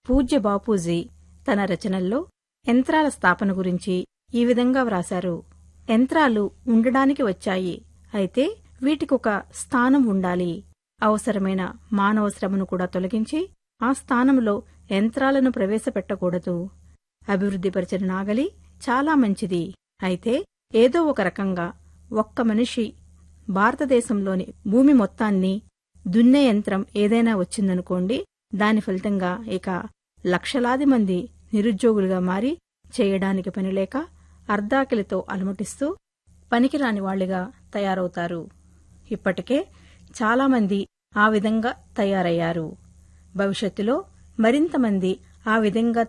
పూజ్య బాపూజీ తన రచనల్లో యంత్రాల స్థాపన గురించి ఈ విధంగా వ్రాశారు యంత్రాలు ఉండడానికి వచ్చాయి అయితే వీటికొక స్థానం ఉండాలి అవసరమైన మానవ శ్రమను కూడా తొలగించి ఆ స్థానంలో యంత్రాలను ప్రవేశపెట్టకూడదు అభివృద్ధిపరిచిన నాగలి చాలా మంచిది అయితే ఏదో ఒక రకంగా ఒక్క మనిషి భారతదేశంలోని భూమి మొత్తాన్ని దున్నే యంత్రం ఏదైనా వచ్చిందనుకోండి దాని ఫలితంగా ఇక లక్షలాది మంది నిరుద్యోగులుగా మారి చేయడానికి పనిలేక అర్ధాకిలితో అలమటిస్తూ పనికిరాని వాళ్లుగా తయారవుతారు ఇప్పటికే చాలామంది ఆ విధంగా తయారయ్యారు భవిష్యత్తులో మరింతమంది ఆ విధంగా